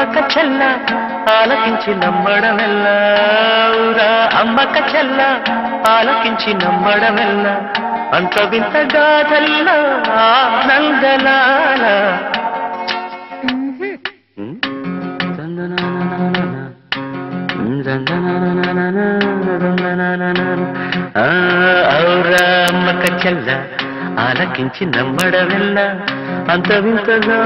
అమ్మక చెల్ల ఆలకించి నమ్మడమెల్ల ఊరా అమ్మక చెల్ల ఆలకించి నమ్మడమెల్ల అంత వింత గాథల్లో ఆనందలాల ఆ, ఔరా అమ్మక చెల్ల ఆలకించి నమ్మడమెల్ల అంత వింతగా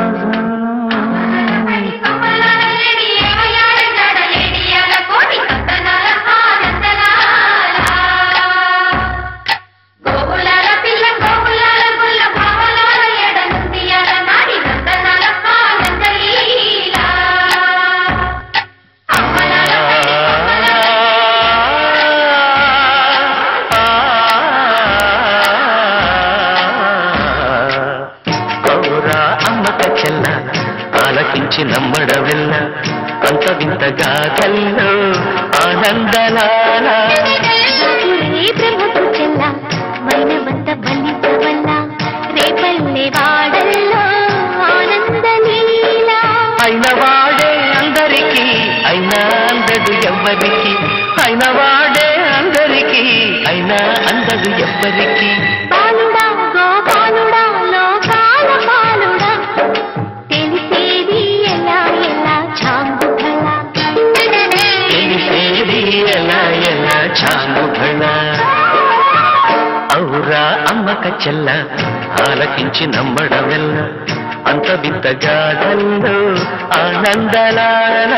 కౌరా అమ్మక చెల్ల ఆలకించి నమ్మడవెల్ల అంత వింతగా కల్లో ఆనందలాల బ్రహ్మకు చెల్ల వైనవంత బలిసవల్ల రేపల్లె వాడల్లో ఆనందలీలా అయిన వాడే అందరికీ అయినా అందడు ఎవ్వరికి అయిన వాడే అందరికీ అయినా అందడు ఎవ్వరికి బాలుడా గోపాలుడా లోకాల పాలుడా తెలిసేది ఎలా ఎలా చాంగుఫల తెలిసేది ఎలా ఎలా చాంగుభళ ఔరా అమ్మక చెల్ల ఆలకించి నమ్మడమెల్ల అంత వింతగా గల్లో ఆనందలాల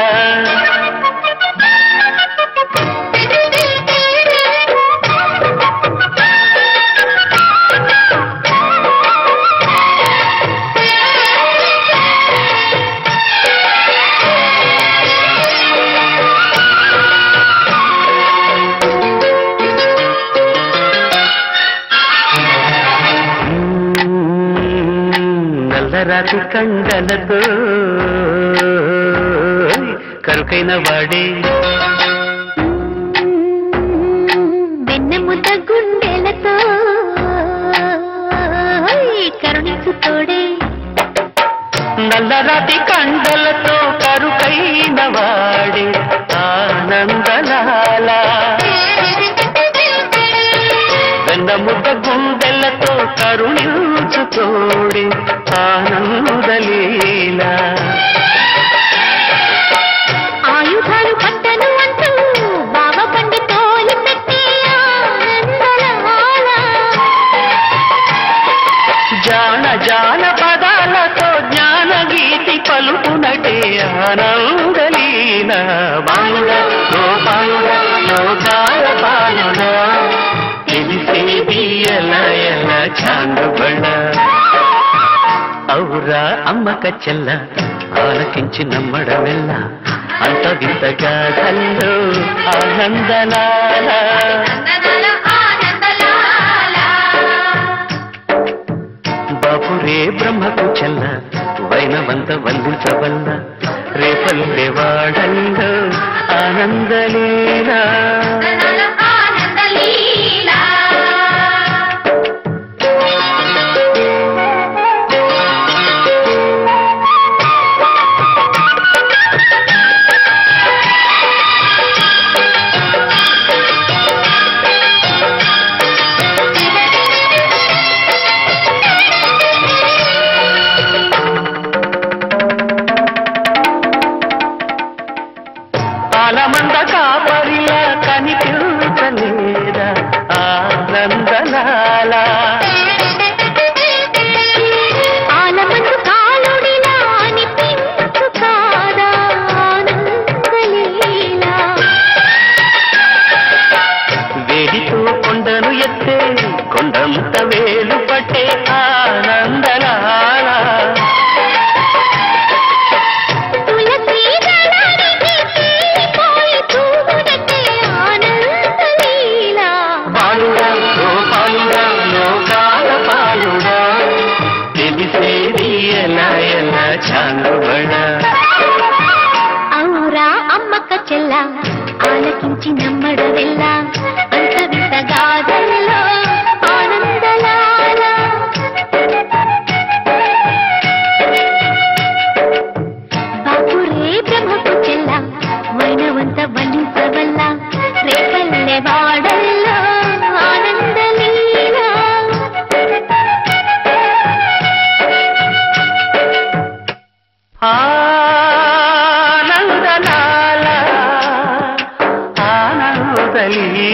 నల్లరాతి కండలతో కరుకైన వాడే వెన్నెముద్ద గుండెలతో కరుణించు తోడే నల్లరాతి కండలతో కరుకైన వాడే ఆనందలాల వెన్నముద్ద గుండెలతో కరుణించు తోడే ఆనందలీలా ఆయుధాలు పట్టను అంటూ బావ పండి తోలి పెట్టి ఆనందలాల జాన జాన పదాలతో జ్ఞాన గీతి పలుకునటే ఆనందలీన బాలుడ గోపాలుడ లోకాల పాలుడ తెలిసేది ఎలా ఎలా చాంగుబళ్ళ ఔరా అమ్మక చెల్ల ఆలకించి నమ్మడమెల్ల అంత వింతగా కల్లో ఆనందలాల బాపురే బ్రహ్మకు చెల్ల వైనవంత వల్లించవల్ల రేపల్లె వాడల్లో ఆనందలీలా ఆలమంద కాపరిలా కనిపించలేదా ఆనందలాల ఆలమందు కాలుడిలా అనిపించు కాదా ఆనందలీలా వేడితో కొండను ఎత్తే కొండంత వేలు పట్టే ఆనందలాల తులసి దళానికి తేలిపోయి తూగునట్టే ఆనందలీలా బాలుడా గోపాలుడా లోకాల పాలుడా తెలిసేది ఎలా ఎలా చాంగుబడ ఔరా అమ్మక్క చెల్ల ఆలకించి నమ్మడవెల్ల అంత వింత గాథల్లో ఆనందలాల బాపురే బ్రహ్మ పల్లెవాడల్లో ఆనందలీలా ఆనందనాల ఆనందలీల